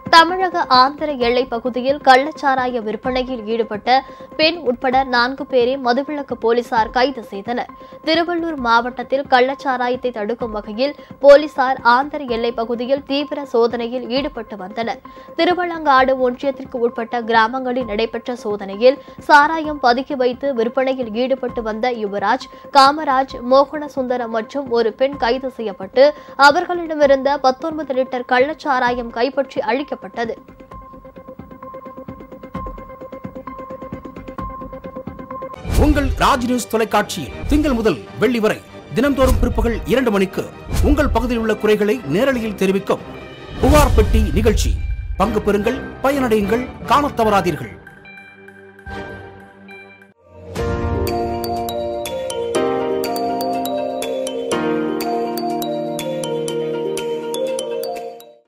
தமிழக ஆந்திர எல்லை பகுதியில் கள்ளச்சாராய விற்பனையில் ஈடுபட்ட பெண் உட்பட நான்கு பேரை மதுவிலக்கு போலீசார் கைது செய்தனர் திருவள்ளூர் மாவட்டத்தில் கள்ளச்சாராயத்தை தடுக்கும் வகையில் போலீசார் ஆந்திர எல்லை பகுதியில் தீவிர சோதனையில் ஈடுபட்டு வந்தனர் திருவள்ளங்காடு ஒன்றியத்திற்கு உட்பட்ட கிராமங்களில் நடைபெற்ற சோதனையில் சாராயம் பதுக்கி வைத்து விற்பனையில் ஈடுபட்டு வந்த யுவராஜ் காமராஜ் மோகன சுந்தரம் மற்றும் ஒரு பெண் கைது செய்யப்பட்டு அவர்களிடமிருந்த பத்தொன்பது லிட்டர் கள்ளச்சாராயம் கைப்பற்றி அளிக்கப்பட்டது உங்கள் ராஜ் நியூஸ் தொலைக்காட்சியில் திங்கள் முதல் வெள்ளி வரை தினம்தோறும் பிற்பகல் இரண்டு மணிக்கு உங்கள் பகுதியில் உள்ள குறைகளை நேரலையில் தெரிவிக்கும் புகார் பெட்டி நிகழ்ச்சி பங்கு பெறுங்கள் பயனடையுங்கள் காணத் தவறாதீர்கள்